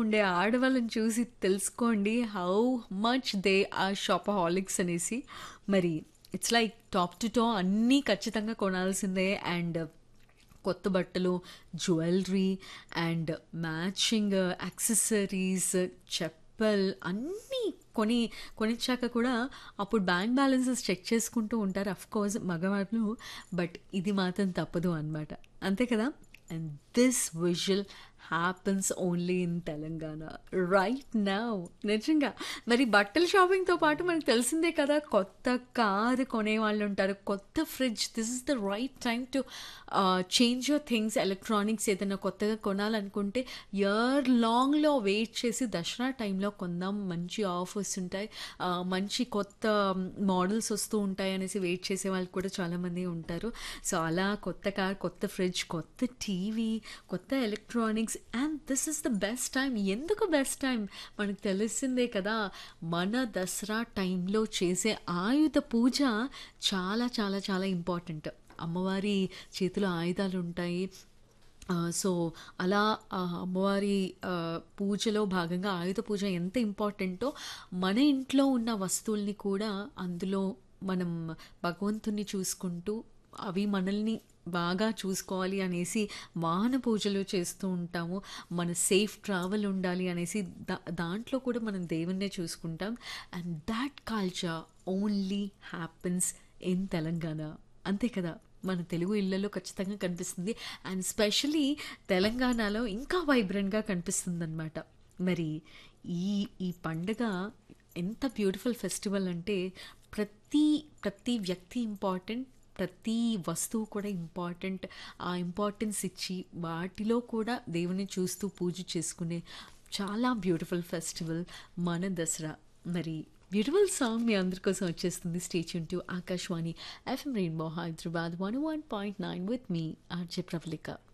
ఉండే ఆడవాళ్ళని చూసి తెలుసుకోండి how much they are shopaholics అనేసి మరి ఇట్స్ లైక్ టాప్ టు టా అన్నీ ఖచ్చితంగా కొనాల్సిందే అండ్ కొత్త బట్టలు jewellery and matching accessories chappal అన్నీ కొని కొనిచ్చాక కూడా అప్పుడు బ్యాంక్ బ్యాలెన్సెస్ చెక్ చేసుకుంటూ ఉంటారు అఫ్ కోర్స్ మగవాళ్ళు బట్ ఇది మాత్రం తప్పదు అనమాట అంతే కదా and this visual happens only in Telangana right now నిజంగా మరి బట్టల షాపింగ్తో పాటు మనకు తెలిసిందే కదా కొత్త కారు కొనే వాళ్ళు ఉంటారు కొత్త fridge this is the right time to change your things electronics ఏదైనా కొత్తగా కొనాలనుకుంటే ఇయర్ లాంగ్లో వెయిట్ చేసి దసరా టైంలో కొందాం మంచి ఆఫర్స్ ఉంటాయి ఆ, మంచి కొత్త మోడల్స్ వస్తూ ఉంటాయి అనేసి వెయిట్ చేసే వాళ్ళు కూడా చాలామంది ఉంటారు సో అలా కొత్త కార్ కొత్త ఫ్రిడ్జ్ కొత్త టీవీ కొత్త electronics and this is the best time ఎందుకు బెస్ట్ టైం మనకు తెలిసిందే కదా మన దసరా టైంలో చేసే ఆయుధ పూజ చాలా చాలా చాలా ఇంపార్టెంట్ అమ్మవారి చేతిలో ఆయుధాలు ఉంటాయి ఆ, సో అలా ఆ అమ్మవారి ఆ, పూజలో భాగంగా ఆయుధ పూజ ఎంత ఇంపార్టెంటో మన ఇంట్లో ఉన్న వస్తువుల్ని కూడా అందులో మనం భగవంతుని చూసుకుంటూ అవి మనల్ని బాగా చూసుకోవాలి అనేసి వాహన పూజలు చేస్తూ ఉంటాము మన సేఫ్ ట్రావెల్ ఉండాలి అనేసి దా దాంట్లో కూడా మనం దేవుణ్ణే చూసుకుంటాం and that culture only happens in Telangana అంతే కదా మన తెలుగు ఇళ్లలో ఖచ్చితంగా కనిపిస్తుంది అండ్ స్పెషలీ తెలంగాణలో ఇంకా వైబ్రెంట్గా కనిపిస్తుంది అనమాట మరి ఈ ఈ పండుగ ఎంత బ్యూటిఫుల్ ఫెస్టివల్ అంటే ప్రతి ప్రతి వ్యక్తి ఇంపార్టెంట్ ప్రతి వస్తువు కూడా ఇంపార్టెంట్ ఆ ఇంపార్టెన్స్ ఇచ్చి వాటిలో కూడా దేవుని చూస్తూ పూజ చేసుకునే చాలా బ్యూటిఫుల్ ఫెస్టివల్ మన దసరా మరి బ్యూటిఫుల్ సాంగ్ మీ అందరి కోసం వచ్చేస్తుంది stay tuned to Akashvani FM rainbow Hyderabad one one point nine with మీ ఆర్జే ప్రవళిక